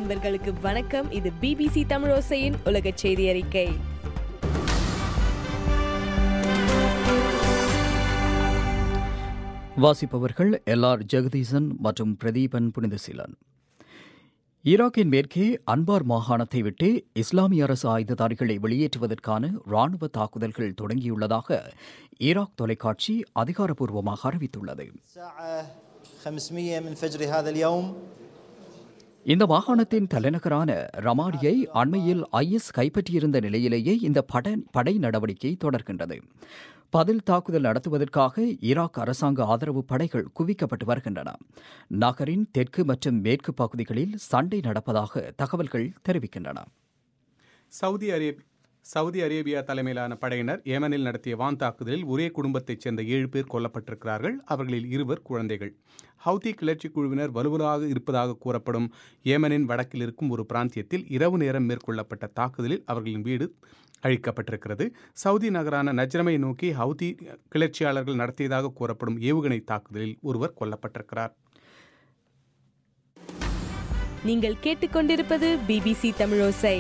நண்பர்களுக்கு வணக்கம் இது பிபிசி தமிழோசையின் உலக செய்தி அறிக்கை வாசிப்பவர்கள் எல் ஆர் ஜெகதீசன் மற்றும் பிரதீபன் புனிதசீலன் ஈராக்கின் மேற்கே அன்பார் மாகாணத்தை விட்டு இஸ்லாமிய அரசு ஆயுததாரிகளை வெளியேற்றுவதற்கான ராணுவ தாக்குதல்கள் தொடங்கியுள்ளதாக ஈராக் தொலைக்காட்சி அதிகாரப்பூர்வமாக அறிவித்துள்ளது الساعة 500 من فجر هذا اليوم இந்த மாகாணத்தின் தலைநகரான ரமாடியை அண்மையில் ஐஎஸ் கைப்பற்றியிருந்த நிலையிலேயே இந்த பட படை நடவடிக்கை தொடர்கின்றது பதில் தாக்குதல் நடத்துவதற்காக ஈராக் அரசாங்க ஆதரவு படைகள் குவிக்கப்பட்டு வருகின்றன நகரின் தெற்கு மற்றும் மேற்கு பகுதிகளில் சண்டை நடப்பதாக தகவல்கள் தெரிவிக்கின்றன சவுதி அரேபி சவுதி அரேபியா தலைமையிலான படையினர் ஏமனில் நடத்திய வான் தாக்குதலில் ஒரே குடும்பத்தைச் சேர்ந்த ஏழு பேர் கொல்லப்பட்டிருக்கிறார்கள் அவர்களில் இருவர் குழந்தைகள் ஹவுதி கிளர்ச்சி குழுவினர் வலுவலாக இருப்பதாக கூறப்படும் ஏமனின் வடக்கில் இருக்கும் ஒரு பிராந்தியத்தில் இரவு நேரம் மேற்கொள்ளப்பட்ட தாக்குதலில் அவர்களின் வீடு அழிக்கப்பட்டிருக்கிறது சவுதி நகரான நஜ்ரமை நோக்கி ஹவுதி கிளர்ச்சியாளர்கள் நடத்தியதாக கூறப்படும் ஏவுகணை தாக்குதலில் ஒருவர் கொல்லப்பட்டிருக்கிறார் நீங்கள் கேட்டுக்கொண்டிருப்பது பிபிசி தமிழோசை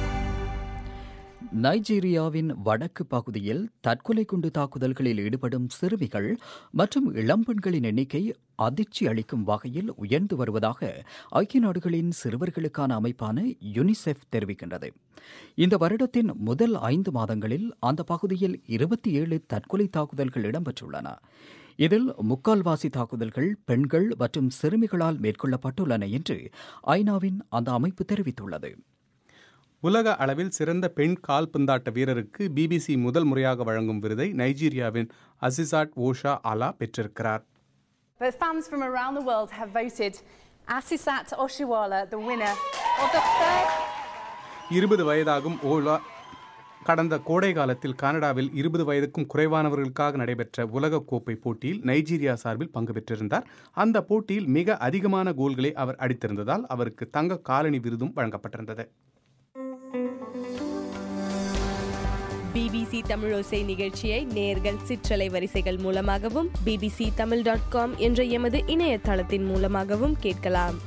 நைஜீரியாவின் வடக்கு பகுதியில் தற்கொலை குண்டு தாக்குதல்களில் ஈடுபடும் சிறுமிகள் மற்றும் இளம்பெண்களின் எண்ணிக்கை அதிர்ச்சி அளிக்கும் வகையில் உயர்ந்து வருவதாக ஐக்கிய நாடுகளின் சிறுவர்களுக்கான அமைப்பான யுனிசெஃப் தெரிவிக்கின்றது இந்த வருடத்தின் முதல் ஐந்து மாதங்களில் அந்த பகுதியில் இருபத்தி ஏழு தற்கொலை தாக்குதல்கள் இடம்பெற்றுள்ளன இதில் முக்கால்வாசி தாக்குதல்கள் பெண்கள் மற்றும் சிறுமிகளால் மேற்கொள்ளப்பட்டுள்ளன என்று ஐநாவின் அந்த அமைப்பு தெரிவித்துள்ளது உலக அளவில் சிறந்த பெண் கால்பந்தாட்ட வீரருக்கு பிபிசி முதல் முறையாக வழங்கும் விருதை நைஜீரியாவின் அசிசாட் ஓஷா அலா பெற்றிருக்கிறார் But fans from around the world have voted Asisat Oshiwala the winner of the third. இருபது வயதாகும் ஓலா கடந்த கோடை காலத்தில் கனடாவில் இருபது வயதுக்கும் குறைவானவர்களுக்காக நடைபெற்ற உலக கோப்பை போட்டியில் நைஜீரியா சார்பில் பங்கு பெற்றிருந்தார் அந்த போட்டியில் மிக அதிகமான கோல்களை அவர் அடித்திருந்ததால் அவருக்கு தங்க காலணி விருதும் வழங்கப்பட்டிருந்தது பிபிசி தமிழோசை நிகழ்ச்சியை நேர்கள் சிற்றலை வரிசைகள் மூலமாகவும் பிபிசி தமிழ் டாட் காம் என்ற எமது இணையதளத்தின் மூலமாகவும் கேட்கலாம்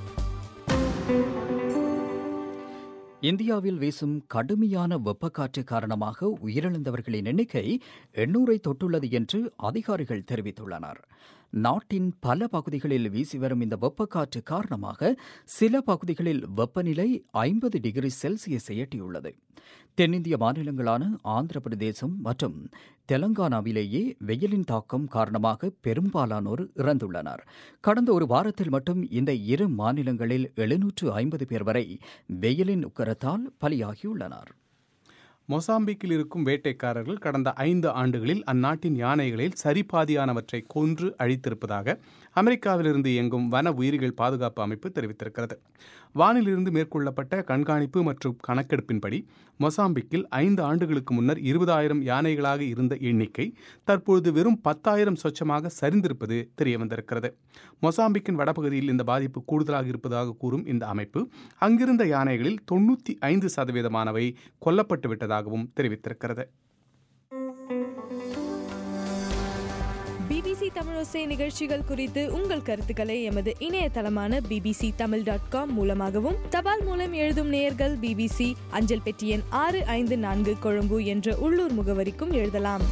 இந்தியாவில் வீசும் கடுமையான வெப்பக்காற்று காரணமாக உயிரிழந்தவர்களின் எண்ணிக்கை எண்ணூரை தொட்டுள்ளது என்று அதிகாரிகள் தெரிவித்துள்ளனர் நாட்டின் பல பகுதிகளில் வீசி வரும் இந்த வெப்பக்காற்று காரணமாக சில பகுதிகளில் வெப்பநிலை ஐம்பது டிகிரி செல்சியஸை எட்டியுள்ளது தென்னிந்திய மாநிலங்களான ஆந்திர பிரதேசம் மற்றும் தெலங்கானாவிலேயே வெயிலின் தாக்கம் காரணமாக பெரும்பாலானோர் இறந்துள்ளனர் கடந்த ஒரு வாரத்தில் மட்டும் இந்த இரு மாநிலங்களில் எழுநூற்று ஐம்பது பேர் வரை வெயிலின் உக்கரத்தால் பலியாகியுள்ளனர் மொசாம்பிக்கில் இருக்கும் வேட்டைக்காரர்கள் கடந்த ஐந்து ஆண்டுகளில் அந்நாட்டின் யானைகளில் சரிபாதியானவற்றை கொன்று அழித்திருப்பதாக அமெரிக்காவிலிருந்து இயங்கும் வன உயிரிகள் பாதுகாப்பு அமைப்பு தெரிவித்திருக்கிறது வானிலிருந்து மேற்கொள்ளப்பட்ட கண்காணிப்பு மற்றும் கணக்கெடுப்பின்படி மொசாம்பிக்கில் ஐந்து ஆண்டுகளுக்கு முன்னர் இருபதாயிரம் யானைகளாக இருந்த எண்ணிக்கை தற்பொழுது வெறும் பத்தாயிரம் சொச்சமாக சரிந்திருப்பது தெரிய வந்திருக்கிறது மொசாம்பிக்கின் வடபகுதியில் இந்த பாதிப்பு கூடுதலாக இருப்பதாக கூறும் இந்த அமைப்பு அங்கிருந்த யானைகளில் தொண்ணூற்றி ஐந்து சதவீதமானவை கொல்லப்பட்டு விட்டதாகவும் தெரிவித்திருக்கிறது பிபிசி தமிழோசை நிகழ்ச்சிகள் குறித்து உங்கள் கருத்துக்களை எமது இணையதளமான பிபிசி தமிழ் டாட் காம் மூலமாகவும் தபால் மூலம் எழுதும் நேயர்கள் பிபிசி அஞ்சல் பெட்டி எண் ஆறு ஐந்து நான்கு கொழும்பு என்ற உள்ளூர் முகவரிக்கும் எழுதலாம்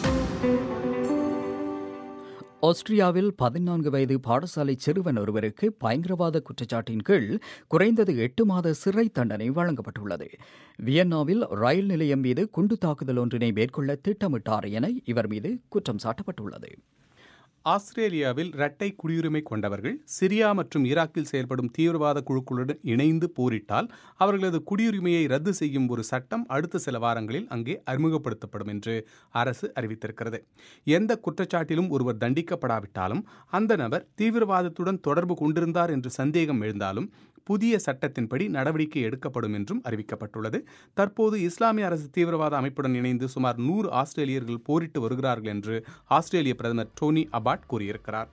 ஆஸ்திரியாவில் பதினான்கு வயது பாடசாலை சிறுவன் ஒருவருக்கு பயங்கரவாத குற்றச்சாட்டின் கீழ் குறைந்தது எட்டு மாத சிறை தண்டனை வழங்கப்பட்டுள்ளது வியன்னாவில் ரயில் நிலையம் மீது குண்டு தாக்குதல் ஒன்றினை மேற்கொள்ள திட்டமிட்டார் என இவர் மீது குற்றம் சாட்டப்பட்டுள்ளது ஆஸ்திரேலியாவில் இரட்டை குடியுரிமை கொண்டவர்கள் சிரியா மற்றும் ஈராக்கில் செயல்படும் தீவிரவாத குழுக்களுடன் இணைந்து போரிட்டால் அவர்களது குடியுரிமையை ரத்து செய்யும் ஒரு சட்டம் அடுத்த சில வாரங்களில் அங்கே அறிமுகப்படுத்தப்படும் என்று அரசு அறிவித்திருக்கிறது எந்த குற்றச்சாட்டிலும் ஒருவர் தண்டிக்கப்படாவிட்டாலும் அந்த நபர் தீவிரவாதத்துடன் தொடர்பு கொண்டிருந்தார் என்று சந்தேகம் எழுந்தாலும் புதிய சட்டத்தின்படி நடவடிக்கை எடுக்கப்படும் என்றும் அறிவிக்கப்பட்டுள்ளது தற்போது இஸ்லாமிய அரசு தீவிரவாத அமைப்புடன் இணைந்து சுமார் நூறு ஆஸ்திரேலியர்கள் போரிட்டு வருகிறார்கள் என்று ஆஸ்திரேலிய பிரதமர் டோனி அபாட் கூறியிருக்கிறார்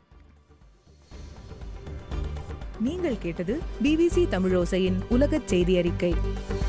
நீங்கள் கேட்டது பிபிசி தமிழோசையின் உலகச் செய்தி அறிக்கை